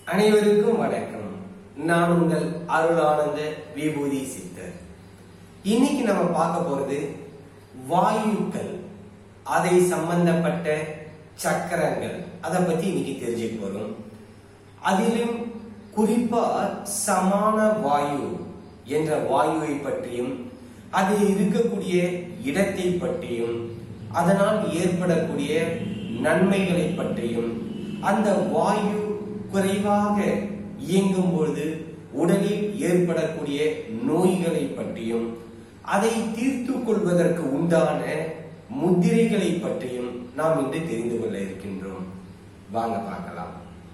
அனைவருக்கும் வணக்கம் நான் உங்கள் அருளானந்த விபூதி சித்தர் இன்னைக்கு நம்ம பார்க்க போறது வாயுக்கள் அதை சம்பந்தப்பட்ட சக்கரங்கள் அதை பத்தி இன்னைக்கு தெரிஞ்சுக்க போறோம் அதிலும் குறிப்பா சமான வாயு என்ற வாயுவை பற்றியும் அதில் இருக்கக்கூடிய இடத்தை பற்றியும் அதனால் ஏற்படக்கூடிய நன்மைகளை பற்றியும் அந்த வாயு குறைவாக இயங்கும் பொழுது உடலில் ஏற்படக்கூடிய நோய்களை பற்றியும் அதை தீர்த்து கொள்வதற்கு உண்டான முத்திரைகளை பற்றியும் நாம் இன்று தெரிந்து கொள்ள இருக்கின்றோம் வாங்க பார்க்கலாம்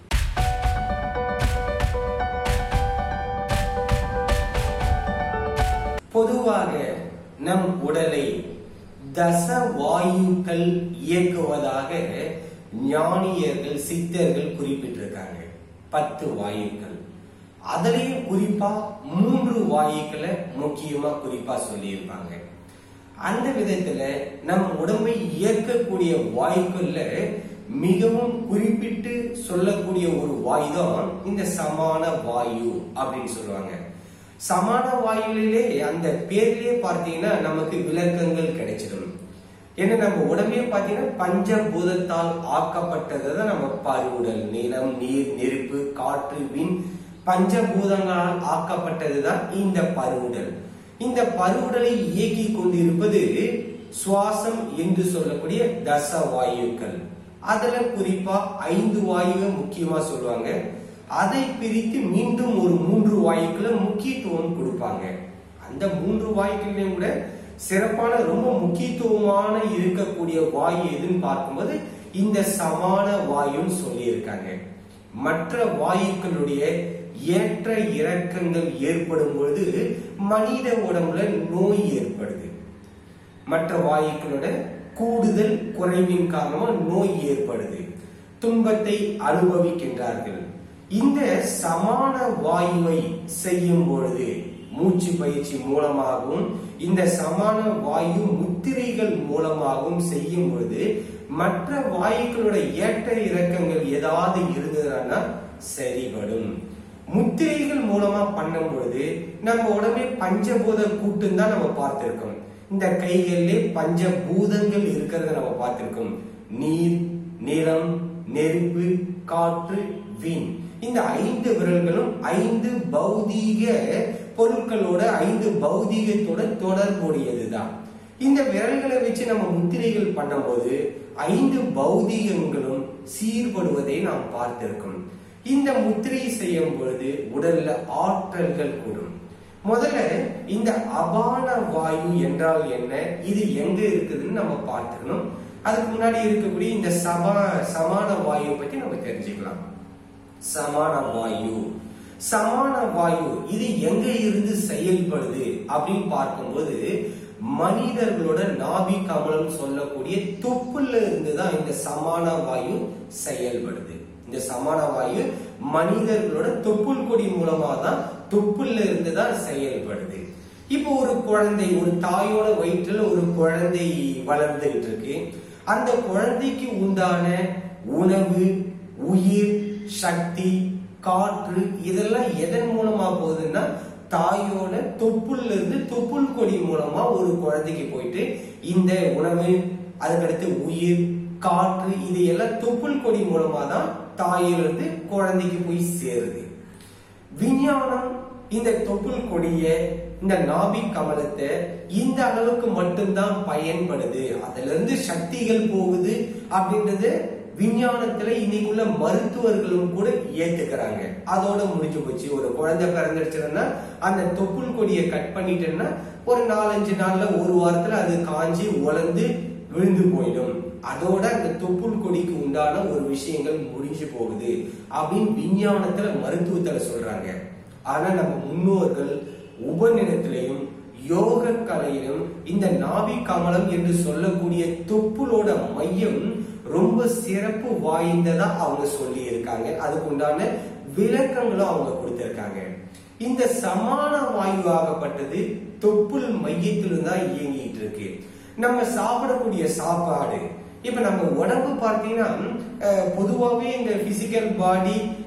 பொதுவாக நம் உடலை தச வாயுக்கள் இயக்குவதாக ஞானியர்கள் சித்தர்கள் குறிப்பிட்டிருக்காங்க பத்து வாயுக்கள் அதுலயும் குறிப்பா மூன்று வாயுக்களை முக்கியமா குறிப்பா சொல்லியிருப்பாங்க அந்த விதத்துல நம் உடம்பை இயக்கக்கூடிய வாயுக்கள்ல மிகவும் குறிப்பிட்டு சொல்லக்கூடிய ஒரு வாயு தான் இந்த சமான வாயு அப்படின்னு சொல்லுவாங்க சமான வாயுவிலே அந்த பேர்லயே பார்த்தீங்கன்னா நமக்கு விளக்கங்கள் கிடைச்சிடும் ஏன்னா நம்ம உடம்பே பார்த்தீங்கன்னா பஞ்சபூதத்தால் ஆக்கப்பட்டதை தான் நம்ம பருவுடல் நிலம் நீர் நெருப்பு காற்று விண் பஞ்சபூதங்களால் ஆக்கப்பட்டது தான் இந்த பருவுடல் இந்த பருவுடலை இயக்கி கொண்டிருப்பது சுவாசம் என்று சொல்லக்கூடிய தச வாயுக்கள் அதுல குறிப்பா ஐந்து வாயுவை முக்கியமா சொல்லுவாங்க அதை பிரித்து மீண்டும் ஒரு மூன்று வாயுக்களை முக்கியத்துவம் கொடுப்பாங்க அந்த மூன்று வாயுக்களையும் கூட சிறப்பான ரொம்ப முக்கியத்துவமான இருக்கக்கூடிய வாயு எதுன்னு பார்க்கும்போது இந்த சமான வாயுன்னு சொல்லியிருக்காங்க மற்ற வாயுக்களுடைய ஏற்ற இறக்கங்கள் ஏற்படும் பொழுது மனித உடம்புல நோய் ஏற்படுது மற்ற வாயுக்களோட கூடுதல் குறைவின் காரணமா நோய் ஏற்படுது துன்பத்தை அனுபவிக்கின்றார்கள் இந்த சமான வாயுவை செய்யும் பொழுது மூச்சு பயிற்சி மூலமாகவும் இந்த சமான வாயு முத்திரைகள் மூலமாகவும் செய்யும் பொழுது மற்ற வாயுக்களோட ஏற்ற இறக்கங்கள் ஏதாவது இருந்ததுன்னா சரிபடும் முத்திரைகள் மூலமா பண்ணும் பொழுது நம்ம உடம்பே பஞ்சபூத கூட்டம் தான் நம்ம பார்த்திருக்கோம் இந்த கைகளிலே பஞ்சபூதங்கள் இருக்கிறத நம்ம பார்த்திருக்கோம் நீர் நிலம் நெருப்பு காற்று வீண் இந்த ஐந்து விரல்களும் ஐந்து பௌதீக பொருட்களோட ஐந்து பௌதீகத்தோட தொடர்புடையதுதான் இந்த விரல்களை வச்சு நம்ம முத்திரைகள் பண்ணும்போது ஐந்து பௌதீகங்களும் சீர்படுவதை நாம் பார்த்திருக்கோம் இந்த முத்திரை செய்யும் பொழுது உடல்ல ஆற்றல்கள் கூடும் முதல்ல இந்த அபான வாயு என்றால் என்ன இது எங்க இருக்குதுன்னு நம்ம பார்த்துக்கணும் அதுக்கு முன்னாடி இருக்கக்கூடிய இந்த சபா சமான வாயு பத்தி நம்ம தெரிஞ்சுக்கலாம் சமான வாயு சமான வாயு இது எங்க இருந்து செயல்படுது அப்படின்னு பார்க்கும்போது மனிதர்களோட நாபி கமலம் சொல்லக்கூடிய தொப்புல இருந்து தான் இந்த சமான வாயு செயல்படுது இந்த சமான வாயு மனிதர்களோட தொப்புள் கொடி மூலமா தான் தொப்புல இருந்து தான் செயல்படுது இப்போ ஒரு குழந்தை ஒரு தாயோட வயிற்றுல ஒரு குழந்தை வளர்ந்துகிட்டு இருக்கு அந்த குழந்தைக்கு உண்டான உணவு உயிர் சக்தி காற்று இதெல்லாம் எதன் மூலமா போகுதுன்னா தாயோட தொப்புள்ள இருந்து தொப்புள் கொடி மூலமா ஒரு குழந்தைக்கு போயிட்டு இந்த உணவு அதுக்கடுத்து உயிர் காற்று இது எல்லாம் தொப்புள் கொடி மூலமா தான் தாயிலிருந்து குழந்தைக்கு போய் சேருது விஞ்ஞானம் இந்த தொப்புள் கொடிய இந்த நாபி கமலத்தை இந்த அளவுக்கு மட்டும்தான் பயன்படுது அதுல இருந்து சக்திகள் போகுது அப்படின்றது விஞ்ஞானத்துல இன்னைக்குள்ள மருத்துவர்களும் கூட ஏத்துக்கிறாங்க அதோட முடிஞ்சு போச்சு ஒரு குழந்தை பிறந்துருச்சுன்னா அந்த தொப்புள் கொடியை கட் பண்ணிட்டேன்னா ஒரு நாலஞ்சு நாள்ல ஒரு வாரத்துல அது காஞ்சி உலர்ந்து விழுந்து போயிடும் அதோட அந்த தொப்புள் கொடிக்கு உண்டான ஒரு விஷயங்கள் முடிஞ்சு போகுது அப்படின்னு விஞ்ஞானத்துல மருத்துவத்துல சொல்றாங்க ஆனா நம்ம முன்னோர்கள் உபநிடத்திலையும் யோக கலையிலும் இந்த நாவி கமலம் என்று சொல்லக்கூடிய தொப்புளோட மையம் ரொம்ப சிறப்பு வாய்ந்ததா அவங்க சொல்லி இருக்காங்க அதுக்கு உண்டான விளக்கங்களும் அவங்க கொடுத்திருக்காங்க இந்த சமான வாயு ஆகப்பட்டது தொப்புள் மையத்திலும் தான் இயங்கிட்டு இருக்கு நம்ம சாப்பிடக்கூடிய சாப்பாடு இப்ப நம்ம உடம்பு பார்த்தீங்கன்னா அஹ், பொதுவாவே இந்த பிசிக்கல் பாடி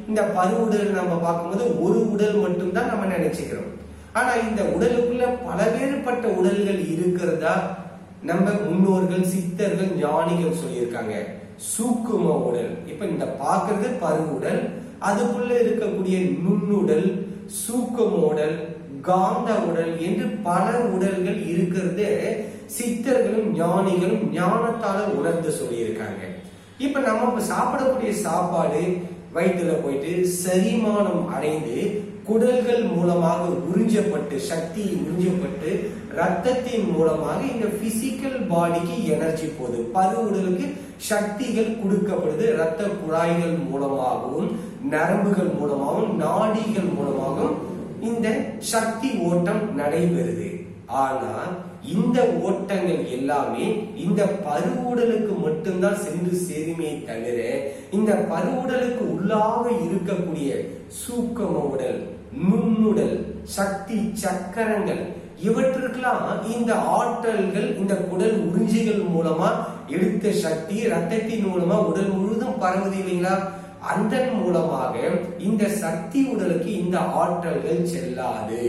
இந்த பருவுடல் நம்ம பார்க்கும்போது ஒரு உடல் மட்டும்தான் நம்ம நினைச்சுக்கிறோம் ஆனா இந்த உடலுக்குள்ள பலவேறுபட்ட உடல்கள் இருக்கிறதா நம்ம முன்னோர்கள் சித்தர்கள் ஞானிகள் சொல்லியிருக்காங்க சூக்கும உடல் இப்ப இந்த பார்க்கிறது பருவுடல் அதுக்குள்ள இருக்கக்கூடிய நுண்ணுடல் சூக்கும உடல் காந்த உடல் என்று பல உடல்கள் இருக்கிறது சித்தர்களும் ஞானிகளும் ஞானத்தால உணர்ந்து சொல்லியிருக்காங்க இப்ப நம்ம இப்ப சாப்பிடக்கூடிய சாப்பாடு வயிற்றுல போயிட்டு செரிமானம் அடைந்து குடல்கள் மூலமாக உறிஞ்சப்பட்டு சக்தி உறிஞ்சப்பட்டு ரத்தத்தின் மூலமாக இந்த பிசிக்கல் பாடிக்கு எனர்ஜி போகுது பரு உடலுக்கு சக்திகள் கொடுக்கப்படுது ரத்த குழாய்கள் மூலமாகவும் நரம்புகள் மூலமாகவும் நாடிகள் மூலமாகவும் இந்த சக்தி ஓட்டம் நடைபெறுது ஆனா இந்த ஓட்டங்கள் எல்லாமே இந்த பருவுடலுக்கு மட்டும்தான் சென்று சேருமே தவிர இந்த பருவுடலுக்கு உள்ளாக இருக்கக்கூடிய சூக்கம உடல் நுண்ணுடல் சக்தி சக்கரங்கள் இவற்றுக்கெல்லாம் இந்த ஆற்றல்கள் இந்த குடல் உறிஞ்சிகள் மூலமா எடுத்த சக்தி ரத்தத்தின் மூலமா உடல் முழுதும் பரவுது இல்லைங்களா அதன் மூலமாக இந்த சக்தி உடலுக்கு இந்த ஆற்றல்கள் செல்லாது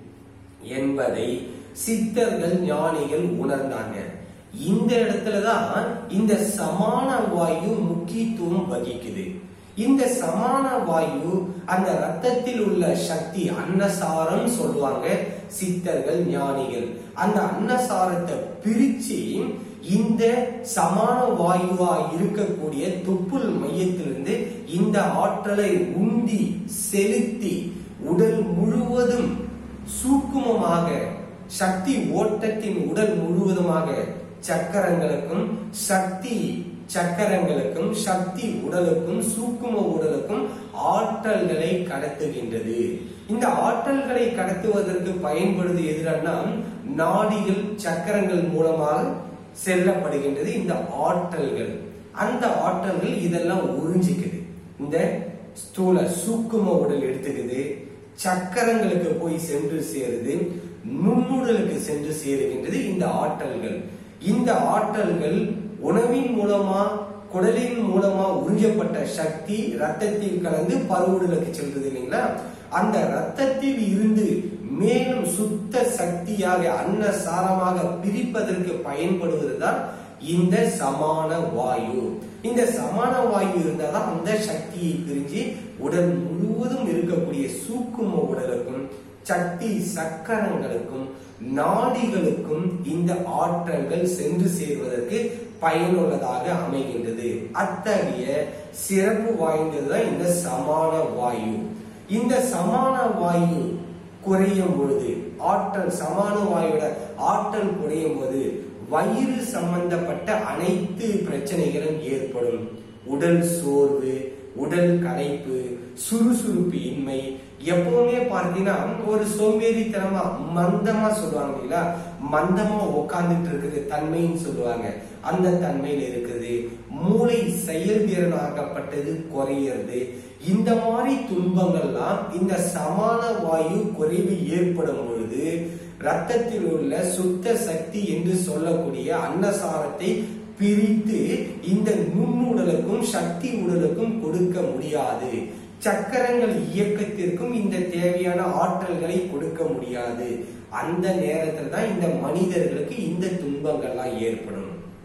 என்பதை சித்தர்கள் ஞானிகள் உணர்ந்தாங்க இந்த இடத்துலதான் இந்த சமான வாயு முக்கியத்துவம் வகிக்குது இந்த சமான வாயு அந்த ரத்தத்தில் உள்ள சக்தி அன்னசாரம் சொல்லுவாங்க சித்தர்கள் ஞானிகள் அந்த அன்னசாரத்தை பிரிச்சு இந்த சமான வாயுவா இருக்கக்கூடிய தொப்புள் மையத்திலிருந்து இந்த ஆற்றலை உந்தி செலுத்தி உடல் முழுவதும் சூக்குமமாக சக்தி ஓட்டத்தின் உடல் முழுவதுமாக சக்கரங்களுக்கும் சக்தி சக்கரங்களுக்கும் சக்தி உடலுக்கும் சூக்கும உடலுக்கும் ஆற்றல்களை கடத்துகின்றது இந்த ஆற்றல்களை கடத்துவதற்கு பயன்படுது எதுனா நாடிகள் சக்கரங்கள் மூலமாக செல்லப்படுகின்றது இந்த ஆற்றல்கள் அந்த ஆற்றல்கள் இதெல்லாம் உறிஞ்சிக்குது இந்த ஸ்தூல சூக்கும உடல் எடுத்துக்குது சக்கரங்களுக்கு போய் சென்று சேருது நுண்ணுடலுக்கு சென்று சேருகின்றது இந்த ஆற்றல்கள் இந்த ஆற்றல்கள் உணவின் மூலமா குடலின் மூலமா உறிஞ்சப்பட்ட சக்தி ரத்தத்தில் கலந்து பருவுடலுக்கு செல்றது இல்லைங்களா அந்த ரத்தத்தில் இருந்து மேலும் சுத்த சக்தியாக அன்ன சாரமாக பிரிப்பதற்கு பயன்படுவதுதான் இந்த சமான வாயு இந்த சமான வாயு இருந்தாதான் அந்த சக்தியை பிரிஞ்சு உடல் முழுவதும் இருக்கக்கூடிய சூக்கும உடலுக்கும் சக்தி சக்கரங்களுக்கும் நாடிகளுக்கும் இந்த ஆற்றல்கள் சென்று சேர்வதற்கு பயனுள்ளதாக அமைகின்றது அத்தகைய சிறப்பு வாய்ந்ததுதான் இந்த சமான வாயு இந்த சமான வாயு குறையும் பொழுது ஆற்றல் சமான வாயுட ஆற்றல் குறையும் போது வயிறு சம்பந்தப்பட்ட அனைத்து பிரச்சனைகளும் ஏற்படும் உடல் சோர்வு உடல் களைப்பு சுறுசுறுப்பு இன்மை எப்பவுமே பார்த்தீங்கன்னா ஒரு சோம்பேறித்தனமா மந்தமா சொல்லுவாங்க இல்லைங்களா மந்தமா உட்கார்ந்துட்டு இருக்குது தன்மைன்னு சொல்லுவாங்க அந்த தன்மையில இருக்குது மூளை செயல்திறன் ஆகப்பட்டது குறையிறது இந்த மாதிரி துன்பங்கள்லாம் இந்த சமான வாயு குறைவு ஏற்படும் பொழுது ரத்தத்தில் உள்ள சுத்த சக்தி என்று சொல்லக்கூடிய அன்னசாரத்தை பிரித்து இந்த நுண்ணுடலுக்கும் சக்தி உடலுக்கும் கொடுக்க முடியாது சக்கரங்கள் இயக்கத்திற்கும் இந்த தேவையான ஆற்றல்களை கொடுக்க முடியாது அந்த நேரத்தில் தான் இந்த மனிதர்களுக்கு இந்த துன்பங்கள்லாம் ஏற்படும்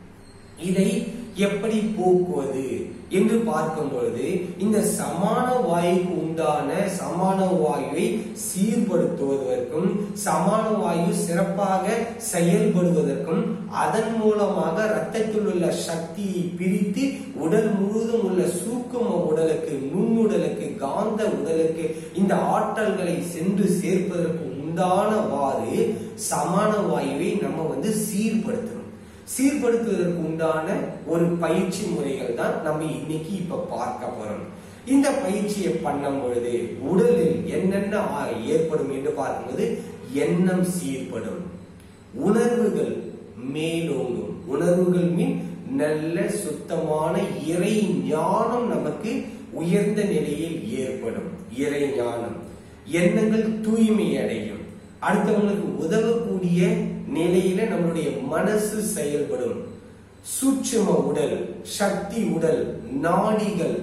இதை எப்படி போக்குவது என்று பார்க்கும் பொழுது இந்த சமான வாயுக்கு உண்டான சமான வாயுவை சீர்படுத்துவதற்கும் சமான வாயு சிறப்பாக செயல்படுவதற்கும் அதன் மூலமாக ரத்தத்தில் உள்ள சக்தியை பிரித்து உடல் முழுவதும் உள்ள சூக்கும உடலுக்கு நுண்ணுடலுக்கு காந்த உடலுக்கு இந்த ஆற்றல்களை சென்று சேர்ப்பதற்கு உண்டானவாறு சமான வாயுவை நம்ம வந்து சீர்படுத்தணும் சீர்படுத்துவதற்கு உண்டான ஒரு பயிற்சி முறைகள் தான் நம்ம இன்னைக்கு இப்ப பார்க்க போறோம் இந்த பயிற்சியை பண்ணும் பொழுது உடலில் என்னென்ன ஆ- ஏற்படும் என்று பார்க்கும்போது எண்ணம் சீர்படும் உணர்வுகள் மேலோங்கும் உணர்வுகள் மீன் நல்ல சுத்தமான இறை ஞானம் நமக்கு உயர்ந்த நிலையில் ஏற்படும் இறை ஞானம் எண்ணங்கள் தூய்மை அடையும் அடுத்தவங்களுக்கு உதவக்கூடிய நிலையில நம்மளுடைய மனசு செயல்படும் சூட்சும உடல் சக்தி உடல் நாடிகள்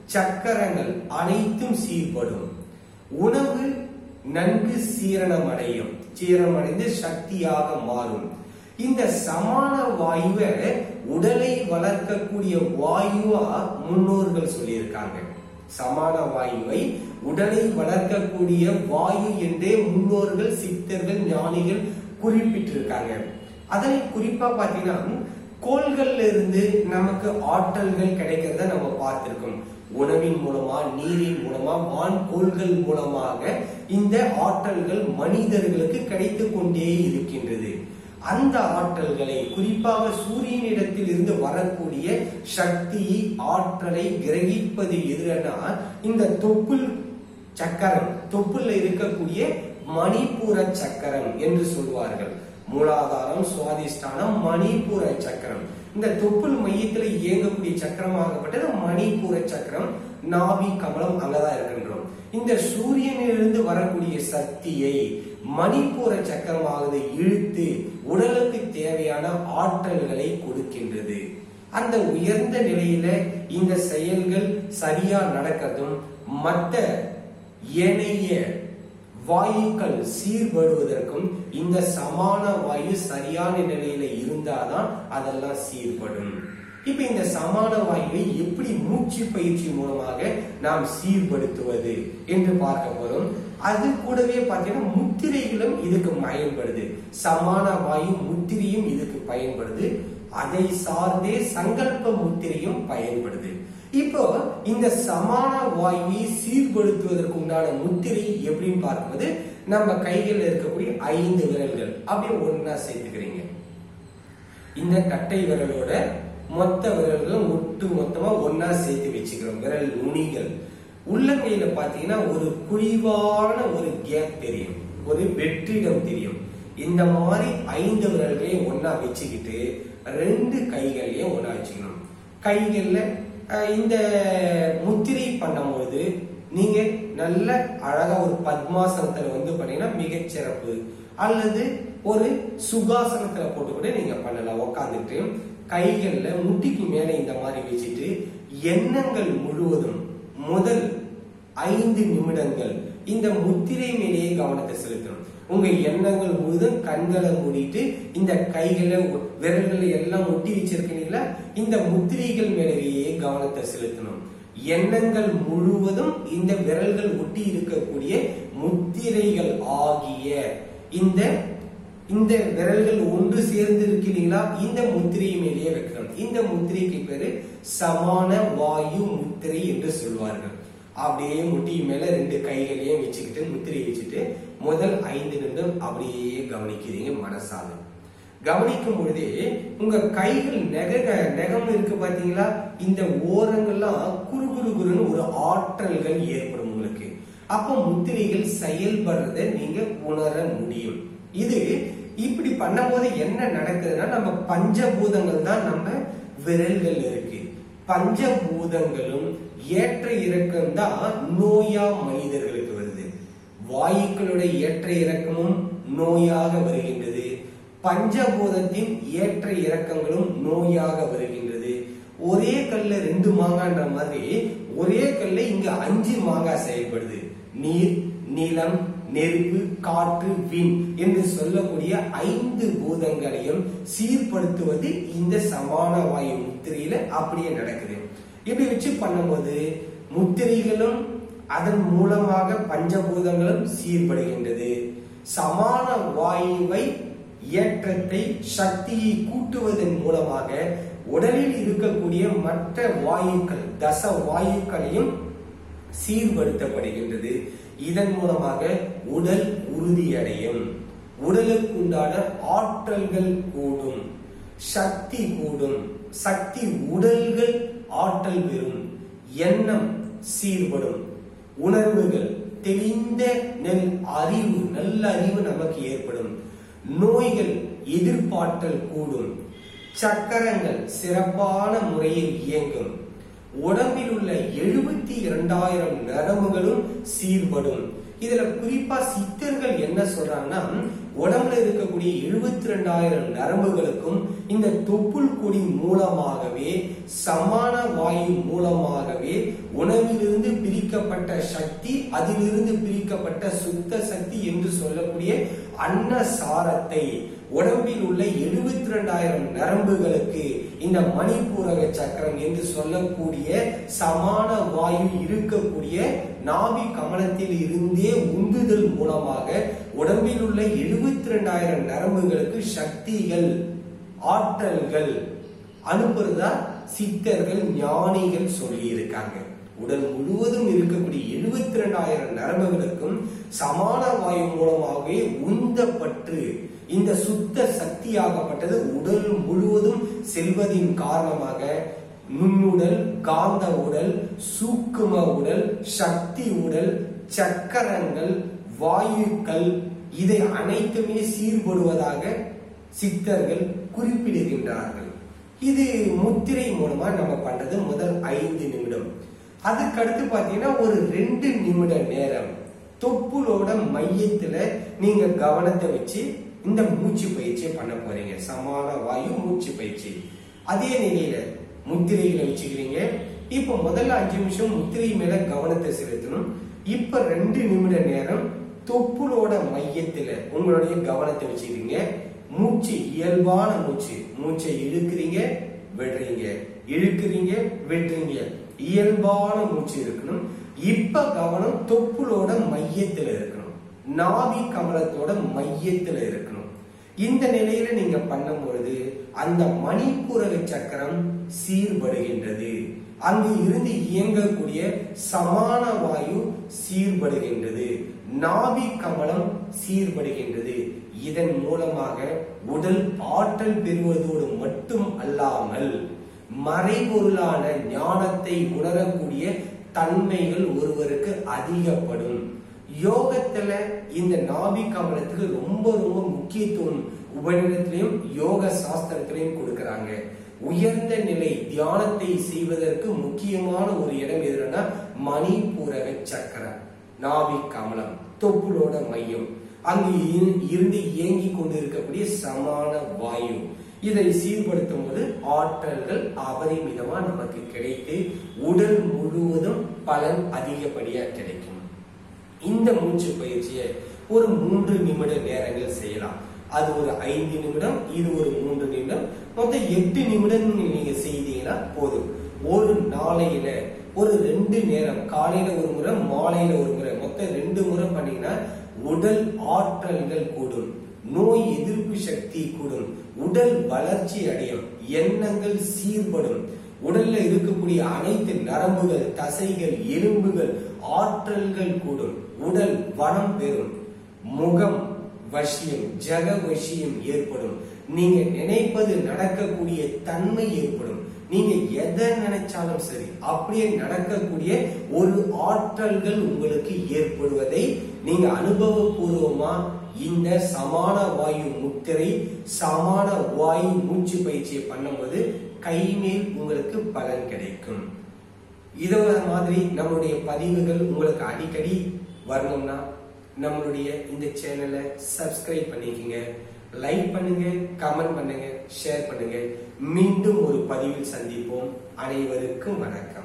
சக்கரங்கள் அனைத்தும் சீர்படும் உணவு நன்கு சீரணமடையும் சீரணமடைந்து சக்தியாக மாறும் இந்த சமான வாயுவை உடலை வளர்க்கக்கூடிய வாயுவா முன்னோர்கள் சொல்லியிருக்காங்க சமான வாயுவை உடலை வளர்க்கக்கூடிய வாயு என்றே முன்னோர்கள் சித்தர்கள் ஞானிகள் குறிப்பிட்டிருக்காங்க அதனை குறிப்பா பாத்தீங்கன்னா கோள்கள்ல இருந்து நமக்கு ஆற்றல்கள் கிடைக்கிறத நம்ம பார்த்திருக்கோம் உணவின் மூலமா நீரின் மூலமா வான்கோள்கள் மூலமாக இந்த ஆற்றல்கள் மனிதர்களுக்கு கிடைத்து கொண்டே இருக்கின்றது அந்த ஆற்றல்களை குறிப்பாக சூரியனிடத்தில் இருந்து வரக்கூடிய சக்தி ஆற்றலை கிரகிப்பது எதுனா இந்த தொப்புள் சக்கரம் தொப்புல இருக்கக்கூடிய மணிப்பூர சக்கரம் என்று சொல்வார்கள் மூலாதாரம் சுவாதிஷ்டானம் மணிப்பூர சக்கரம் இந்த தொப்புள் மையத்துல இயங்கக்கூடிய சக்கரமாகப்பட்டது மணிப்பூர சக்கரம் நாபி கமலம் அங்கதான் இருக்கின்றோம் இந்த சூரியனிலிருந்து வரக்கூடிய சக்தியை மணிப்பூர சக்கரமானது இழுத்து உடலுக்கு தேவையான ஆற்றல்களை கொடுக்கின்றது அந்த உயர்ந்த நிலையில இந்த செயல்கள் சரியா நடக்கிறதும் மற்ற ஏனைய வாயுக்கள் சீர்படுவதற்கும் இந்த சமான வாயு சரியான நிலையில இருந்தாதான் அதெல்லாம் சீர்படும் இப்ப இந்த சமான வாயுவை எப்படி மூச்சு பயிற்சி மூலமாக நாம் சீர்படுத்துவது என்று பார்க்க போறோம் அது கூடவே பார்த்தீங்கன்னா முத்திரைகளும் இதுக்கு பயன்படுது சமான வாயு முத்திரையும் இதுக்கு பயன்படுது அதை சார்ந்தே சங்கல்ப முத்திரையும் பயன்படுது இப்போ இந்த சமான வாயுவை சீர்படுத்துவதற்கு உண்டான முத்திரை எப்படின்னு பார்க்கும்போது நம்ம கைகளில் இருக்கக்கூடிய ஐந்து விரல்கள் அப்படியே ஒன்னா சேர்த்துக்கிறீங்க இந்த கட்டை விரலோட மொத்த விரல்களும் ஒட்டு மொத்தமா ஒன்னா சேர்த்து வச்சுக்கிறோம் விரல் நுனிகள் உள்ளங்கையில பாத்தீங்கன்னா ஒரு குழிவான ஒரு கேப் தெரியும் ஒரு வெற்றிடம் தெரியும் இந்த மாதிரி ஐந்து விரல்களையும் ஒன்னா வச்சுக்கிட்டு ரெண்டு கைகளையும் ஒன்னா வச்சுக்கணும் கைகள்ல அஹ், இந்த முத்திரை பண்ணும்போது நீங்க நல்ல அழகா ஒரு பத்மாசனத்துல வந்து பண்ணீங்கன்னா மிகச் சிறப்பு அல்லது ஒரு சுகாசனத்துல போட்டு கூட நீங்க பண்ணலாம் உட்காந்துட்டு கைகள்ல முட்டிக்கு மேல இந்த மாதிரி வச்சுட்டு எண்ணங்கள் முழுவதும் முதல் ஐந்து நிமிடங்கள் இந்த முத்திரை மேலேயே கவனத்தை செலுத்தணும் உங்க எண்ணங்கள் முழுதும் கண்களை மூடிட்டு இந்த கைகளை விரல்களை எல்லாம் ஒட்டி வச்சிருக்கீங்களா இந்த முத்திரைகள் மேலேயே கவனத்தை செலுத்தணும் எண்ணங்கள் முழுவதும் இந்த விரல்கள் ஒட்டி இருக்கக்கூடிய முத்திரைகள் ஆகிய இந்த இந்த விரல்கள் ஒன்று சேர்ந்து இருக்கிறீங்களா இந்த முத்திரை மேலேயே வைக்கணும் இந்த முத்திரைக்கு பேரு சமான வாயு முத்திரை என்று சொல்வார்கள் அப்படியே முட்டி மேல ரெண்டு கைகளையும் வச்சுக்கிட்டு முத்திரை வச்சுட்டு முதல் ஐந்து நிமிடம் அப்படியே கவனிக்கிறீங்க மனசால கவனிக்கும் பொழுதே உங்க கைகள் நெக நெகம் இருக்கு பாத்தீங்களா இந்த ஓரங்கள்லாம் குறு குறு குறுன்னு ஒரு ஆற்றல்கள் ஏற்படும் உங்களுக்கு அப்ப முத்திரைகள் செயல்படுறத நீங்க உணர முடியும் இது இப்படி பண்ணும்போது என்ன நடக்குதுன்னா நம்ம பஞ்சபூதங்கள் தான் நம்ம விரல்கள் இருக்கு பஞ்சபூதங்களும் ஏற்ற இறக்கம் தான் நோயா மனிதர்களுக்கு வருது வாயுக்களுடைய ஏற்ற இறக்கமும் நோயாக வருகின்றது பஞ்சபூதத்தின் ஏற்ற இறக்கங்களும் நோயாக வருகின்றது ஒரே கல்ல ரெண்டு மாங்கான்ற மாதிரி ஒரே கல்ல இங்க அஞ்சு மாங்காய் செயல்படுது நீர் நிலம் நெருப்பு காற்று விண் என்று சொல்லக்கூடிய ஐந்து பூதங்களையும் சீர்படுத்துவது இந்த சமான வாயு முத்திரையில அப்படியே நடக்குது இப்படி வச்சு பண்ணும்போது முத்திரைகளும் அதன் மூலமாக பஞ்சபூதங்களும் சீர்படுகின்றது சமான வாயுவை ஏற்றத்தை சக்தியை கூட்டுவதன் மூலமாக உடலில் இருக்கக்கூடிய மற்ற வாயுக்கள் தச வாயுக்களையும் சீர்படுத்தப்படுகின்றது இதன் மூலமாக உடல் உறுதியடையும் உடலுக்கு உண்டான ஆற்றல்கள் கூடும் சக்தி கூடும் சக்தி உடல்கள் ஆற்றல் பெறும் எண்ணம் சீர்படும் உணர்வுகள் தெளிந்த நெல் அறிவு நல்ல அறிவு நமக்கு ஏற்படும் நோய்கள் எதிர்பார்த்தல் கூடும் சக்கரங்கள் சிறப்பான முறையில் இயங்கும் உடம்பில் உள்ள எழுபத்தி இரண்டாயிரம் நரம்புகளும் சீர்படும் இதுல குறிப்பா சித்தர்கள் என்ன சொல்றாங்கன்னா உடம்புல இருக்கக்கூடிய எழுபத்தி ரெண்டாயிரம் நரம்புகளுக்கும் இந்த தொப்புள் கொடி மூலமாகவே சமான வாயு மூலமாகவே உணவிலிருந்து பிரிக்கப்பட்ட சக்தி அதிலிருந்து பிரிக்கப்பட்ட சுத்த சக்தி என்று சொல்லக்கூடிய அன்ன சாரத்தை உடம்பில் உள்ள எழுபத்தி ரெண்டாயிரம் நரம்புகளுக்கு இந்த மணிப்பூரக சக்கரம் என்று சொல்லக்கூடிய சமான வாயு இருக்கக்கூடிய நாபி கமலத்தில் இருந்தே உந்துதல் மூலமாக உடம்பில் உள்ள எழுபத்தி ரெண்டாயிரம் நரம்புகளுக்கு சக்திகள் ஆற்றல்கள் அனுப்புறதா சித்தர்கள் ஞானிகள் சொல்லி இருக்காங்க உடல் முழுவதும் இருக்கக்கூடிய எழுபத்தி ரெண்டாயிரம் நரம்புகளுக்கும் சமான வாயு மூலமாகவே உந்தப்பட்டு இந்த சுத்த சக்தியாகப்பட்டது உடல் முழுவதும் செல்வதின் காரணமாக நுண்ணுடல் காந்த உடல் சூக்கும உடல் சக்தி உடல் சக்கரங்கள் வாயுக்கள் இதை அனைத்துமே சீர்படுவதாக சித்தர்கள் குறிப்பிடுகின்றார்கள் இது முத்திரை மூலமா நம்ம பண்றது முதல் ஐந்து நிமிடம் அதுக்கடுத்து பாத்தீங்கன்னா ஒரு ரெண்டு நிமிட நேரம் தொப்புளோட மையத்துல நீங்க கவனத்தை வச்சு இந்த மூச்சு பயிற்சியை பண்ண போறீங்க சமான வாயு மூச்சு பயிற்சி அதே நிலையில முத்திரைகளை வச்சுக்கிறீங்க இப்ப முதல்ல அஞ்சு நிமிஷம் முத்திரை மேல கவனத்தை செலுத்தணும் இப்ப ரெண்டு நிமிட நேரம் தொப்புளோட மையத்துல உங்களுடைய கவனத்தை வச்சுக்கிறீங்க மூச்சு இயல்பான மூச்சு மூச்சை இழுக்கிறீங்க விடுறீங்க இழுக்கிறீங்க விடுறீங்க இயல்பான மூச்சு இருக்கணும் இப்ப கவனம் தொப்புளோட மையத்துல இருக்கணும் நாவி கமலத்தோட மையத்துல இருக்கணும் இந்த நிலையில நீங்க பண்ணும் பொழுது அந்த மணிப்புரக சக்கரம் சீர்படுகின்றது அங்கு இருந்து இயங்கக்கூடிய சமான வாயு சீர்படுகின்றது நாபி கமலம் சீர்படுகின்றது இதன் மூலமாக உடல் ஆற்றல் பெறுவதோடு மட்டும் அல்லாமல் மறைபொருளான ஞானத்தை உணரக்கூடிய தன்மைகள் ஒருவருக்கு அதிகப்படும் யோகத்துல இந்த நாபி கமலத்துக்கு ரொம்ப ரொம்ப முக்கியத்துவம் உபநிடத்திலையும் யோக சாஸ்திரத்திலையும் கொடுக்கறாங்க உயர்ந்த நிலை தியானத்தை செய்வதற்கு முக்கியமான ஒரு இடம் எதுனா மணிபூரக சக்கரம் நாபி கமலம் தொப்புளோட மையம் அங்கு இரு- இருந்து இயங்கி கொண்டு இருக்கக்கூடிய சமான வாயு இதை சீர்படுத்தும் போது ஆற்றல்கள் அபரிமிதமா நமக்கு கிடைத்து உடல் முழுவதும் பலன் அதிகப்படியா கிடைக்கும் இந்த மூச்சு பயிற்சியை ஒரு மூன்று நிமிட நேரங்கள் செய்யலாம் அது ஒரு ஐந்து நிமிடம் இது ஒரு மூன்று நிமிடம் மொத்தம் எட்டு நிமிடம் நீங்க செய்தீங்கன்னா போதும் ஒரு நாளையில ஒரு ரெண்டு நேரம் காலையில ஒரு முறை மாலையில ஒரு முறை மொத்தம் ரெண்டு முறை பண்ணீங்கன்னா உடல் ஆற்றல்கள் கூடும் நோய் எதிர்ப்பு சக்தி கூடும் உடல் வளர்ச்சி அடையும் எண்ணங்கள் சீர்படும் உடல்ல இருக்கக்கூடிய அனைத்து நரம்புகள் தசைகள் எலும்புகள் ஆற்றல்கள் கூடும் உடல் வனம் பெறும் முகம் வசியம் ஜக வசியம் ஏற்படும் நீங்க நினைப்பது நடக்கக்கூடிய தன்மை ஏற்படும் நீங்க எதை நினைச்சாலும் சரி அப்படியே நடக்கக்கூடிய ஒரு ஆற்றல்கள் உங்களுக்கு ஏற்படுவதை நீங்க அனுபவபூர்வமா இந்த சமான வாயு முத்திரை சமான வாயு மூச்சு பயிற்சியை பண்ணும்போது கைமேல் உங்களுக்கு பலன் கிடைக்கும் இதோ மாதிரி நம்மளுடைய பதிவுகள் உங்களுக்கு அடிக்கடி வரணும்னா நம்மளுடைய இந்த சேனலை சப்ஸ்கிரைப் பண்ணிக்கங்க லைக் பண்ணுங்க கமெண்ட் பண்ணுங்க ஷேர் பண்ணுங்க மீண்டும் ஒரு பதிவில் சந்திப்போம் அனைவருக்கும் வணக்கம்